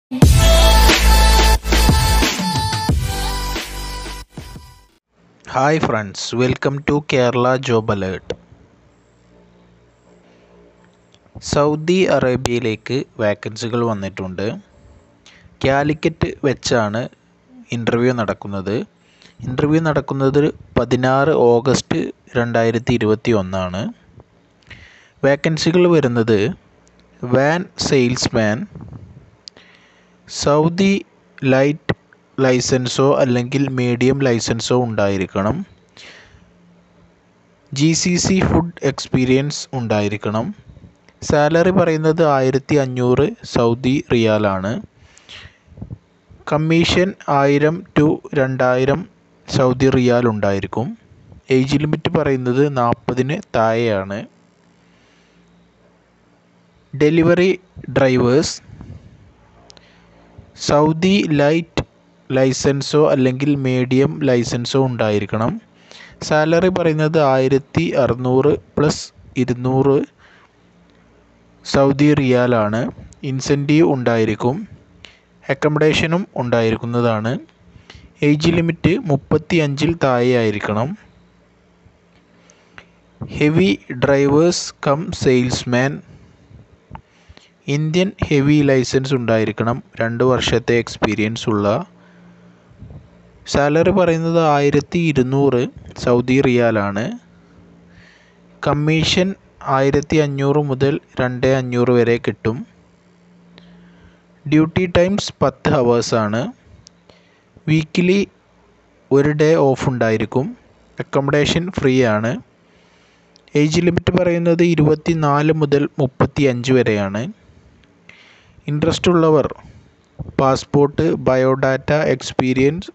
hi friends welcome to Kerala job alert Saudi അറേബ്യയിലേക്ക് വാക്കൻസികൾ വന്നിട്ടുണ്ട് കാലിക്കറ്റ് വെച്ചാണ് ഇൻ്റർവ്യൂ നടക്കുന്നത് ഇൻ്റർവ്യൂ നടക്കുന്നത് പതിനാറ് ഓഗസ്റ്റ് രണ്ടായിരത്തി ഇരുപത്തി ഒന്നാണ് വാക്കൻസികൾ വരുന്നത് വാൻ സെയിൽസ്മാൻ സൗദി ലൈറ്റ് ലൈസൻസോ അല്ലെങ്കിൽ മീഡിയം ലൈസൻസോ ഉണ്ടായിരിക്കണം G C C food experience ഉണ്ടായിരിക്കണം സാലറി പറയുന്നത് ആയിരത്തി അഞ്ഞൂറ് സൗദി റിയാലാണ് കമ്മീഷൻ ആയിരം ടു രണ്ടായിരം സൗദി റിയാൽ ഉണ്ടായിരിക്കും ഏജ് ലിമിറ്റ് പറയുന്നത് നാൽപ്പതിന് താഴെയാണ് ഡെലിവറി ഡ്രൈവേഴ്സ് സൗദി ലൈറ്റ് ലൈസൻസോ അല്ലെങ്കിൽ മീഡിയം ലൈസൻസോ ഉണ്ടായിരിക്കണം സാലറി പറയുന്നത് ആയിരത്തി അറുന്നൂറ് പ്ലസ് ഇരുന്നൂറ് സൗദി റിയാലാണ് ഇൻസെൻറ്റീവ് ഉണ്ടായിരിക്കും അക്കമഡേഷനും ഉണ്ടായിരിക്കുന്നതാണ് ഏജ് ലിമിറ്റ് മുപ്പത്തി അഞ്ചിൽ താഴെ ആയിരിക്കണം heavy drivers cum salesman Indian heavy licence ഉണ്ടായിരിക്കണം രണ്ട് വർഷത്തെ എക്സ്പീരിയൻസ് ഉള്ള സാലറി പറയുന്നത് ആയിരത്തി ഇരുന്നൂറ് സൗദി റിയാലാണ് കമ്മീഷൻ ആയിരത്തി അഞ്ഞൂറ് മുതൽ രണ്ട് അഞ്ഞൂറ് വരെ കിട്ടും ഡ്യൂട്ടി ടൈംസ് പത്ത് ഹവേഴ്സാണ് വീക്കിലി ഒരു ഡേ ഓഫ് ഉണ്ടായിരിക്കും അക്കോമഡേഷൻ ഫ്രീ ആണ് ഏജ് ലിമിറ്റ് പറയുന്നത് ഇരുപത്തി നാല് മുതൽ മുപ്പത്തി അഞ്ച് വരെയാണ് ഇൻട്രസ്റ്റ് ഉള്ളവർ passport biodata experience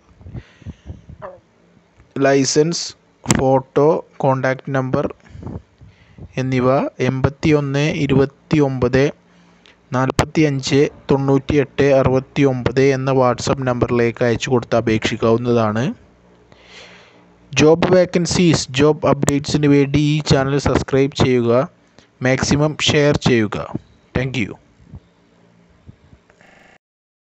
licence photo contact number എന്നിവ എൺപത്തി ഒന്ന് ഇരുപത്തി ഒമ്പത് നാൽപ്പത്തി അഞ്ച് തൊണ്ണൂറ്റി എട്ട് അറുപത്തി ഒമ്പത് എന്ന വാട്സപ്പ് നമ്പറിലേക്ക് അയച്ചു കൊടുത്ത് അപേക്ഷിക്കാവുന്നതാണ് ജോബ് വേക്കൻസീസ് ജോബ് അപ്ഡേറ്റ്സിന് വേണ്ടി ഈ ചാനൽ സബ്സ്ക്രൈബ് ചെയ്യുക മാക്സിമം ഷെയർ ചെയ്യുക താങ്ക് യു